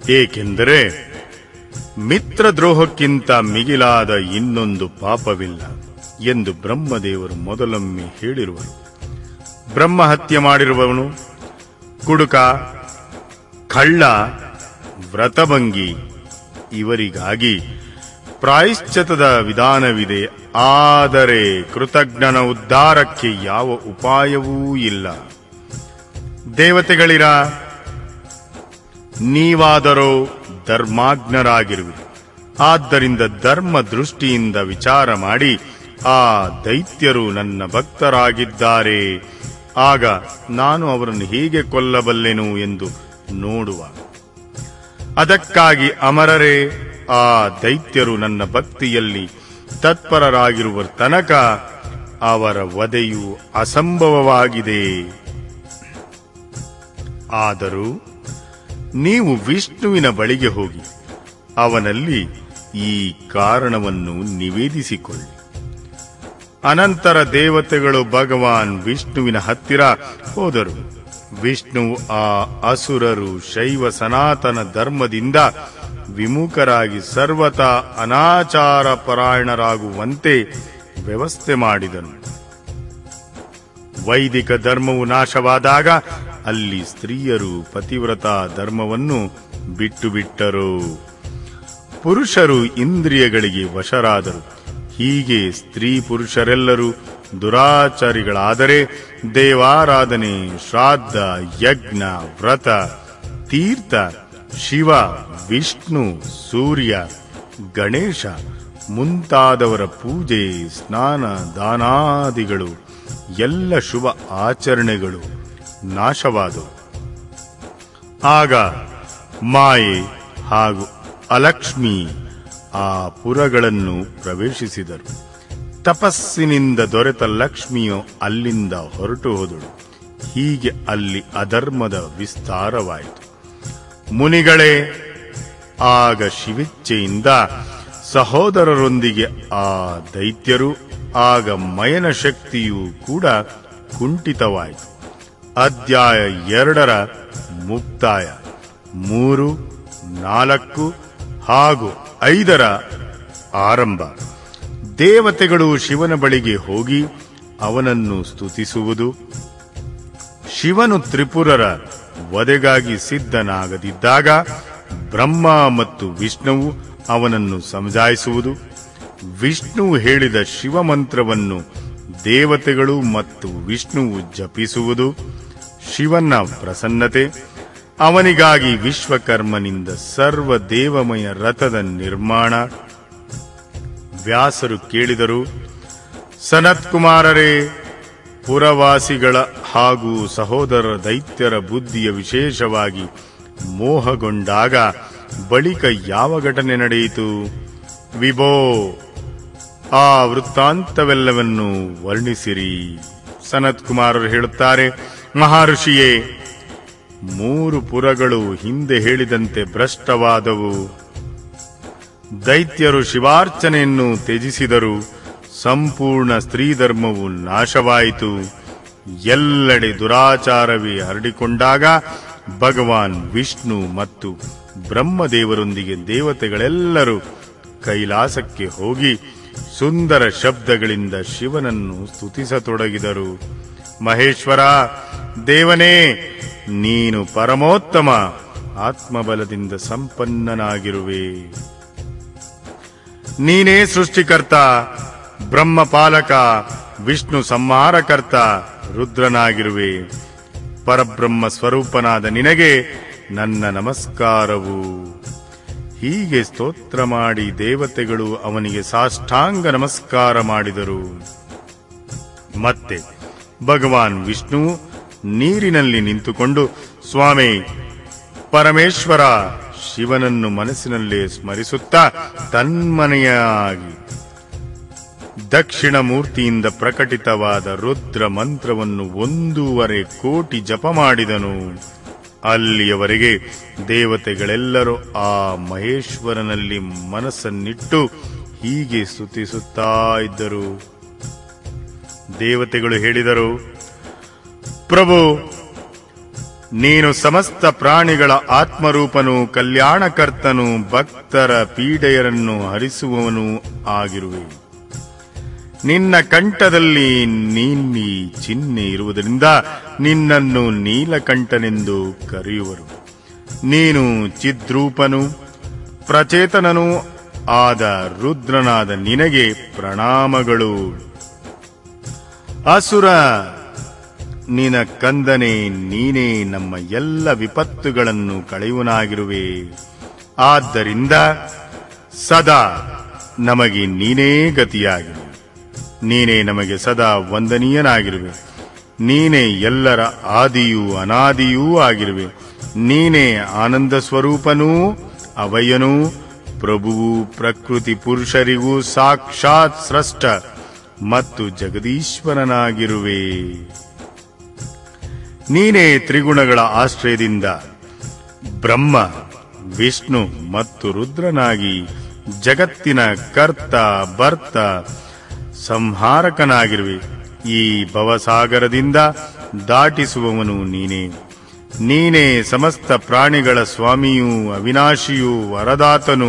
ಏಕೆಂದರೆ ಮಿತ್ರದ್ರೋಹಕ್ಕಿಂತ ಮಿಗಿಲಾದ ಇನ್ನೊಂದು ಪಾಪವಿಲ್ಲ ಎಂದು ಬ್ರಹ್ಮದೇವರು ಮೊದಲೊಮ್ಮೆ ಹೇಳಿರುವರು ಬ್ರಹ್ಮ ಹತ್ಯೆ ಮಾಡಿರುವವನು ಕುಡುಕ ಕಳ್ಳ ವ್ರತಭಂಗಿ ಇವರಿಗಾಗಿ ಪ್ರಾಯಶ್ಚಿತದ ವಿಧಾನವಿದೆ ಆದರೆ ಕೃತಜ್ಞನ ಉದ್ಧಾರಕ್ಕೆ ಯಾವ ಉಪಾಯವೂ ಇಲ್ಲ ದೇವತೆಗಳಿರ ನೀವಾದರೋ ಧರ್ಮಾಜ್ಞರಾಗಿರುವಿರಿ ಆದ್ದರಿಂದ ಧರ್ಮ ದೃಷ್ಟಿಯಿಂದ ವಿಚಾರ ಮಾಡಿ ಆ ದೈತ್ಯರು ನನ್ನ ಭಕ್ತರಾಗಿದ್ದಾರೆ ಆಗ ನಾನು ಅವರನ್ನು ಹೇಗೆ ಕೊಲ್ಲಬಲ್ಲೆನು ಎಂದು ನೋಡುವ ಅದಕ್ಕಾಗಿ ಅಮರರೇ ಆ ದೈತ್ಯರು ನನ್ನ ಭಕ್ತಿಯಲ್ಲಿ ತತ್ಪರರಾಗಿರುವ ತನಕ ಅವರ ವಧೆಯು ಅಸಂಭವವಾಗಿದೆ ಆದರೂ ನೀವು ವಿಷ್ಣುವಿನ ಬಳಿಗೆ ಹೋಗಿ ಅವನಲ್ಲಿ ಈ ಕಾರಣವನ್ನು ನಿವೇದಿಸಿಕೊಳ್ಳಿ ಅನಂತರ ದೇವತೆಗಳು ಭಗವಾನ್ ವಿಷ್ಣುವಿನ ಹತ್ತಿರ ಹೋದರು ವಿಷ್ಣು ಆ ಅಸುರರು ಶೈವ ಸನಾತನ ಧರ್ಮದಿಂದ ವಿಮುಖರಾಗಿ ಸರ್ವತಾ ಅನಾಚಾರ ಪರಾಯಣರಾಗುವಂತೆ ವ್ಯವಸ್ಥೆ ಮಾಡಿದನು ವೈದಿಕ ಧರ್ಮವು ನಾಶವಾದಾಗ ಅಲ್ಲಿ ಸ್ತ್ರೀಯರು ಪತಿವ್ರತ ಧರ್ಮವನ್ನು ಬಿಟ್ಟು ಬಿಟ್ಟರು ಪುರುಷರು ಇಂದ್ರಿಯಗಳಿಗೆ ವಶರಾದರು ಹೀಗೆ ಸ್ತ್ರೀ ಪುರುಷರೆಲ್ಲರೂ ದುರಾಚಾರಿಗಳಾದರೆ ದೇವಾರಾಧನೆ ಶ್ರಾದ್ದ ಯಜ್ಞ ವ್ರತ ತೀರ್ಥ ಶಿವ ವಿಷ್ಣು ಸೂರ್ಯ ಗಣೇಶ ಮುಂತಾದವರ ಪೂಜೆ ಸ್ನಾನ ದಾನಾದಿಗಳು ಎಲ್ಲ ಶುಭ ಆಚರಣೆಗಳು ನಾಶವಾದವು ಆಗ ಮಾಯೆ ಹಾಗೂ ಅಲಕ್ಷ್ಮಿ ಆ ಪುರಗಳನ್ನು ಪ್ರವೇಶಿಸಿದರು ತಪಸ್ಸಿನಿಂದ ದೊರೆತ ಲಕ್ಷ್ಮಿಯು ಅಲ್ಲಿಂದ ಹೊರಟು ಹೋದಳು ಹೀಗೆ ಅಲ್ಲಿ ಅಧರ್ಮದ ವಿಸ್ತಾರವಾಯಿತು ಮುನಿಗಳೇ ಆಗ ಶಿವಿಚ್ಛೆಯಿಂದ ಸಹೋದರರೊಂದಿಗೆ ಆ ದೈತ್ಯರು ಆಗ ಮಯನ ಶಕ್ತಿಯೂ ಕೂಡ ಕುಂಠಿತವಾಯಿತು ಅಧ್ಯಾಯ ಎರಡರ ಮುಕ್ತಾಯ ಮೂರು ನಾಲ್ಕು ಹಾಗೂ ಐದರ ಆರಂಭ ದೇವತೆಗಳು ಶಿವನ ಬಳಿಗೆ ಹೋಗಿ ಅವನನ್ನು ಸ್ತುತಿಸುವುದು ಶಿವನು ತ್ರಿಪುರರ ವಧೆಗಾಗಿ ಸಿದ್ಧನಾಗದಿದ್ದಾಗ ಬ್ರಹ್ಮ ಮತ್ತು ವಿಷ್ಣುವು ಅವನನ್ನು ಸಮಜಾಯಿಸುವುದು ವಿಷ್ಣುವು ಹೇಳಿದ ಶಿವ ಮಂತ್ರವನ್ನು ದೇವತೆಗಳು ಮತ್ತು ವಿಷ್ಣುವು ಜಪಿಸುವುದು ಶಿವನ ಪ್ರಸನ್ನತೆ ಅವನಿಗಾಗಿ ವಿಶ್ವಕರ್ಮನಿಂದ ಸರ್ವ ದೇವಮಯ ರಥದ ನಿರ್ಮಾಣ ವ್ಯಾಸರು ಕೇಳಿದರು ಸನತ್ಕುಮಾರರೇ ಪುರವಾಸಿಗಳ ಹಾಗೂ ಸಹೋದರ ದೈತ್ಯರ ಬುದ್ಧಿಯ ವಿಶೇಷವಾಗಿ ಮೋಹಗೊಂಡಾಗ ಬಳಿಕ ಯಾವ ಘಟನೆ ನಡೆಯಿತು ವಿಭೋ ಆ ವೃತ್ತಾಂತವೆಲ್ಲವನ್ನು ವರ್ಣಿಸಿರಿ ಸನತ್ ಕುಮಾರರು ಹೇಳುತ್ತಾರೆ ಮಹರ್ಷಿಯೇ ಮೂರು ಪುರಗಳು ಹಿಂದೆ ಹೇಳಿದಂತೆ ಭ್ರಷ್ಟವಾದವು ದೈತ್ಯರು ಶಿವಾರ್ಚನೆಯನ್ನು ತ್ಯಜಿಸಿದರು ಸಂಪೂರ್ಣ ಸ್ತ್ರೀ ಧರ್ಮವು ನಾಶವಾಯಿತು ಎಲ್ಲೆಡೆ ದುರಾಚಾರವೇ ಹರಡಿಕೊಂಡಾಗ ಭಗವಾನ್ ವಿಷ್ಣು ಮತ್ತು ಬ್ರಹ್ಮದೇವರೊಂದಿಗೆ ದೇವತೆಗಳೆಲ್ಲರೂ ಕೈಲಾಸಕ್ಕೆ ಹೋಗಿ ಸುಂದರ ಶಬ್ದಗಳಿಂದ ಶಿವನನ್ನು ಸ್ತುತಿಸತೊಡಗಿದರು ಮಹೇಶ್ವರ ದೇವನೇ ನೀನು ಪರಮೋತ್ತಮ ಆತ್ಮಬಲದಿಂದ ಸಂಪನ್ನನಾಗಿರುವೆ ನೀನೇ ಸೃಷ್ಟಿಕರ್ತ ಬ್ರಹ್ಮಪಾಲಕ ವಿಷ್ಣು ಸಂಹಾರಕರ್ತ ರುದ್ರನಾಗಿರುವೆ ಪರಬ್ರಹ್ಮ ಸ್ವರೂಪನಾದ ನಿನಗೆ ನನ್ನ ನಮಸ್ಕಾರವು ಹೀಗೆ ಸ್ತೋತ್ರ ಮಾಡಿ ದೇವತೆಗಳು ಅವನಿಗೆ ಸಾಷ್ಟಾಂಗ ನಮಸ್ಕಾರ ಮಾಡಿದರು ಮತ್ತೆ ಭಗವಾನ್ ವಿಷ್ಣು ನೀರಿನಲ್ಲಿ ನಿಂತುಕೊಂಡು ಸ್ವಾಮಿ ಪರಮೇಶ್ವರ ಶಿವನನ್ನು ಮನಸ್ಸಿನಲ್ಲೇ ಸ್ಮರಿಸುತ್ತಾ ತನ್ಮನೆಯಾಗಿ ದಕ್ಷಿಣ ಮೂರ್ತಿಯಿಂದ ಪ್ರಕಟಿತವಾದ ರುದ್ರ ಮಂತ್ರವನ್ನು ಒಂದೂವರೆ ಕೋಟಿ ಜಪ ಮಾಡಿದನು ಅಲ್ಲಿಯವರೆಗೆ ದೇವತೆಗಳೆಲ್ಲರೂ ಆ ಮಹೇಶ್ವರನಲ್ಲಿ ಮನಸ್ಸನ್ನಿಟ್ಟು ಹೀಗೆ ಸ್ತುತಿಸುತ್ತಾ ಇದ್ದರು ದೇವತೆಗಳು ಹೇಳಿದರು ಪ್ರಭು ನೀನು ಸಮಸ್ತ ಪ್ರಾಣಿಗಳ ಆತ್ಮರೂಪನು ಕಲ್ಯಾಣಕರ್ತನು ಭಕ್ತರ ಪೀಡೆಯರನ್ನು ಹರಿಸುವವನೂ ಆಗಿರುವೆ ನಿನ್ನ ಕಂಠದಲ್ಲಿ ನೀನ್ನಿ ಚಿಹ್ನೆ ಇರುವುದರಿಂದ ನಿನ್ನನ್ನು ನೀಲಕಂಠನೆಂದು ಕರೆಯುವರು ನೀನು ಚಿದ್ರೂಪನು ಪ್ರಚೇತನನೂ ಆದ ರುದ್ರನಾದ ನಿನಗೆ ಪ್ರಣಾಮಗಳು ಅಸುರ ನಿನ ಕಂದನೆ ನೀನೇ ನಮ್ಮ ಎಲ್ಲ ವಿಪತ್ತುಗಳನ್ನು ಕಳೆಯುವನಾಗಿರುವೆ ಆದ್ದರಿಂದ ಸದಾ ನಮಗೆ ನೀನೇ ಗತಿಯಾಗಿರು ನೀನೇ ನಮಗೆ ಸದಾ ವಂದನೀಯನಾಗಿರುವೆ ನೀನೇ ಎಲ್ಲರ ಆದಿಯೂ ಅನಾದಿಯೂ ಆಗಿರುವೆ ನೀನೇ ಆನಂದ ಸ್ವರೂಪನೂ ಅವಯನೂ ಪ್ರಭುವು ಪ್ರಕೃತಿ ಪುರುಷರಿಗೂ ಸಾಕ್ಷಾತ್ ಸ್ರಷ್ಟ ಮತ್ತು ಜಗದೀಶ್ವರನಾಗಿರುವೆ ನೀನೇ ತ್ರಿಗುಣಗಳ ಆಶ್ರಯದಿಂದ ಬ್ರಹ್ಮ ವಿಷ್ಣು ಮತ್ತು ರುದ್ರನಾಗಿ ಜಗತ್ತಿನ ಕರ್ತ ಭರ್ತ ಸಂಹಾರಕನಾಗಿರುವೆ ಈ ಭವಸಾಗರದಿಂದ ದಾಟಿಸುವವನು ನೀನೇ ನೀನೇ ಸಮಸ್ತ ಪ್ರಾಣಿಗಳ ಸ್ವಾಮಿಯೂ ಅವಿನಾಶಿಯೂ ವರದಾತನು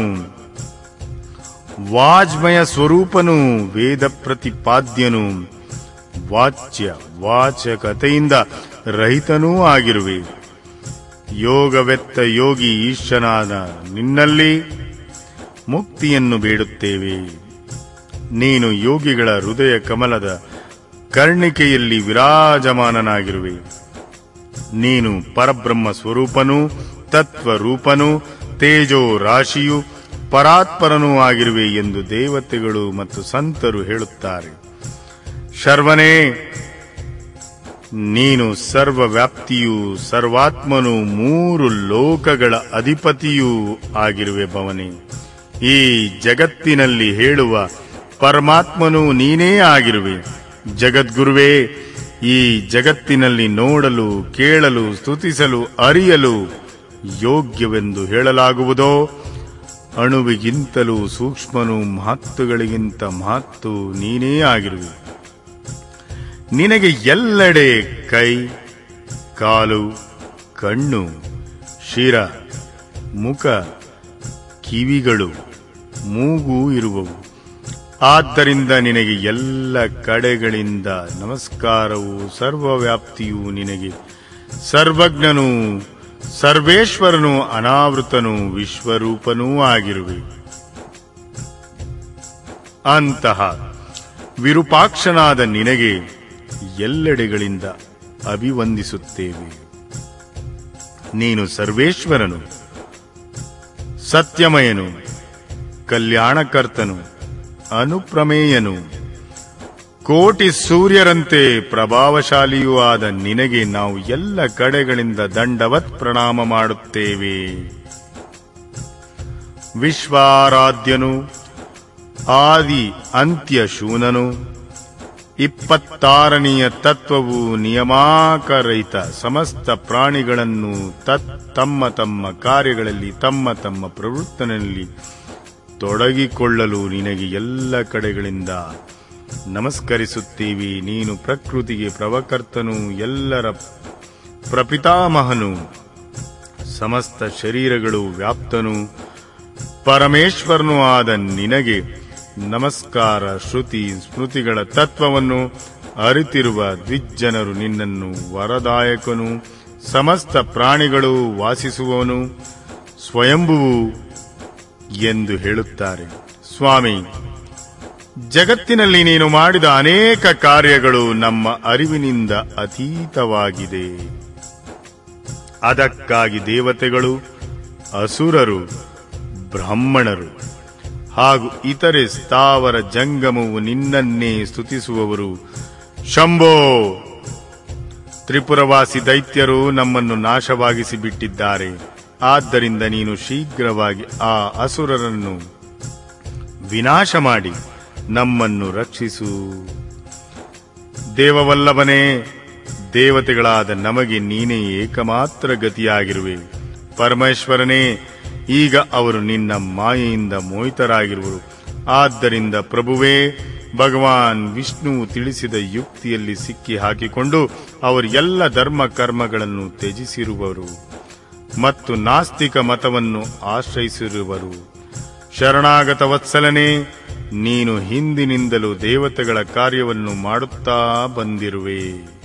ವಾಜ್ಮಯ ಸ್ವರೂಪನು ವೇದ ಪ್ರತಿಪಾದ್ಯನು ವಾಚ್ಯ ವಾಚಕತೆಯಿಂದ ರಹಿತನೂ ಆಗಿರುವೆ ಯೋಗವೆತ್ತ ಯೋಗಿ ಈಶ್ವನಾದ ನಿನ್ನಲ್ಲಿ ಮುಕ್ತಿಯನ್ನು ಬೇಡುತ್ತೇವೆ ನೀನು ಯೋಗಿಗಳ ಹೃದಯ ಕಮಲದ ಕರ್ಣಿಕೆಯಲ್ಲಿ ವಿರಾಜಮಾನನಾಗಿರುವೆ ನೀನು ಪರಬ್ರಹ್ಮ ಸ್ವರೂಪನೂ ತತ್ವರೂಪನೂ ತೇಜೋ ರಾಶಿಯು ಪರಾತ್ಪರನೂ ಆಗಿರುವೆ ಎಂದು ದೇವತೆಗಳು ಮತ್ತು ಸಂತರು ಹೇಳುತ್ತಾರೆ ಶರ್ವನೇ ನೀನು ಸರ್ವವ್ಯಾಪ್ತಿಯೂ ಸರ್ವಾತ್ಮನು ಮೂರು ಲೋಕಗಳ ಅಧಿಪತಿಯೂ ಆಗಿರುವೆ ಭವನೆ ಈ ಜಗತ್ತಿನಲ್ಲಿ ಹೇಳುವ ಪರಮಾತ್ಮನು ನೀನೇ ಆಗಿರುವೆ ಜಗದ್ಗುರುವೇ ಈ ಜಗತ್ತಿನಲ್ಲಿ ನೋಡಲು ಕೇಳಲು ಸ್ತುತಿಸಲು ಅರಿಯಲು ಯೋಗ್ಯವೆಂದು ಹೇಳಲಾಗುವುದೋ ಅಣುವಿಗಿಂತಲೂ ಸೂಕ್ಷ್ಮನು ಮಹತ್ತುಗಳಿಗಿಂತ ಮಹತ್ತು ನೀನೇ ಆಗಿರುವೆ ನಿನಗೆ ಎಲ್ಲೆಡೆ ಕೈ ಕಾಲು ಕಣ್ಣು ಶಿರ ಮುಖ ಕಿವಿಗಳು ಮೂಗು ಇರುವವು ಆದ್ದರಿಂದ ನಿನಗೆ ಎಲ್ಲ ಕಡೆಗಳಿಂದ ನಮಸ್ಕಾರವು ಸರ್ವವ್ಯಾಪ್ತಿಯು ನಿನಗೆ ಸರ್ವಜ್ಞನೂ ಸರ್ವೇಶ್ವರನು ಅನಾವೃತನು ವಿಶ್ವರೂಪನೂ ಆಗಿರುವೆ ಅಂತಹ ವಿರೂಪಾಕ್ಷನಾದ ನಿನಗೆ ಎಲ್ಲೆಡೆಗಳಿಂದ ಅಭಿವಂದಿಸುತ್ತೇವೆ ನೀನು ಸರ್ವೇಶ್ವರನು ಸತ್ಯಮಯನು ಕಲ್ಯಾಣಕರ್ತನು ಅನುಪ್ರಮೇಯನು ಕೋಟಿ ಸೂರ್ಯರಂತೆ ಪ್ರಭಾವಶಾಲಿಯೂ ಆದ ನಿನಗೆ ನಾವು ಎಲ್ಲ ಕಡೆಗಳಿಂದ ದಂಡವತ್ ಪ್ರಣಾಮ ಮಾಡುತ್ತೇವೆ ವಿಶ್ವಾರಾಧ್ಯನು ಆದಿ ಅಂತ್ಯ ಶೂನನು ಇಪ್ಪತ್ತಾರನೆಯ ತತ್ವವು ನಿಯಮಾಕರಹಿತ ಸಮಸ್ತ ಪ್ರಾಣಿಗಳನ್ನು ತತ್ ತಮ್ಮ ತಮ್ಮ ಕಾರ್ಯಗಳಲ್ಲಿ ತಮ್ಮ ತಮ್ಮ ಪ್ರವೃತ್ತನಲ್ಲಿ ತೊಡಗಿಕೊಳ್ಳಲು ನಿನಗೆ ಎಲ್ಲ ಕಡೆಗಳಿಂದ ನಮಸ್ಕರಿಸುತ್ತೀವಿ ನೀನು ಪ್ರಕೃತಿಗೆ ಪ್ರವಕರ್ತನು ಎಲ್ಲರ ಪ್ರಪಿತಾಮಹನು ಸಮಸ್ತ ಶರೀರಗಳು ವ್ಯಾಪ್ತನು ಪರಮೇಶ್ವರನೂ ಆದ ನಿನಗೆ ನಮಸ್ಕಾರ ಶ್ರುತಿ ಸ್ಮೃತಿಗಳ ತತ್ವವನ್ನು ಅರಿತಿರುವ ದ್ವಿಜ್ಜನರು ನಿನ್ನನ್ನು ವರದಾಯಕನು ಸಮಸ್ತ ಪ್ರಾಣಿಗಳು ವಾಸಿಸುವವನು ಸ್ವಯಂಭುವು ಎಂದು ಹೇಳುತ್ತಾರೆ ಸ್ವಾಮಿ ಜಗತ್ತಿನಲ್ಲಿ ನೀನು ಮಾಡಿದ ಅನೇಕ ಕಾರ್ಯಗಳು ನಮ್ಮ ಅರಿವಿನಿಂದ ಅತೀತವಾಗಿದೆ ಅದಕ್ಕಾಗಿ ದೇವತೆಗಳು ಅಸುರರು ಬ್ರಾಹ್ಮಣರು ಹಾಗೂ ಇತರೆ ಸ್ಥಾವರ ಜಂಗಮವು ನಿನ್ನನ್ನೇ ಸ್ತುತಿಸುವವರು ಶಂಭೋ ತ್ರಿಪುರವಾಸಿ ದೈತ್ಯರು ನಮ್ಮನ್ನು ನಾಶವಾಗಿಸಿ ಬಿಟ್ಟಿದ್ದಾರೆ ಆದ್ದರಿಂದ ನೀನು ಶೀಘ್ರವಾಗಿ ಆ ಅಸುರರನ್ನು ವಿನಾಶ ಮಾಡಿ ನಮ್ಮನ್ನು ರಕ್ಷಿಸು ದೇವವಲ್ಲಭನೇ ದೇವತೆಗಳಾದ ನಮಗೆ ನೀನೇ ಏಕಮಾತ್ರ ಗತಿಯಾಗಿರುವೆ ಪರಮೇಶ್ವರನೇ ಈಗ ಅವರು ನಿನ್ನ ಮಾಯೆಯಿಂದ ಮೋಹಿತರಾಗಿರುವರು ಆದ್ದರಿಂದ ಪ್ರಭುವೇ ಭಗವಾನ್ ವಿಷ್ಣು ತಿಳಿಸಿದ ಯುಕ್ತಿಯಲ್ಲಿ ಸಿಕ್ಕಿ ಹಾಕಿಕೊಂಡು ಅವರು ಎಲ್ಲ ಧರ್ಮ ಕರ್ಮಗಳನ್ನು ತ್ಯಜಿಸಿರುವರು ಮತ್ತು ನಾಸ್ತಿಕ ಮತವನ್ನು ಆಶ್ರಯಿಸಿರುವರು ಶರಣಾಗತ ವತ್ಸಲನೇ ನೀನು ಹಿಂದಿನಿಂದಲೂ ದೇವತೆಗಳ ಕಾರ್ಯವನ್ನು ಮಾಡುತ್ತಾ ಬಂದಿರುವೆ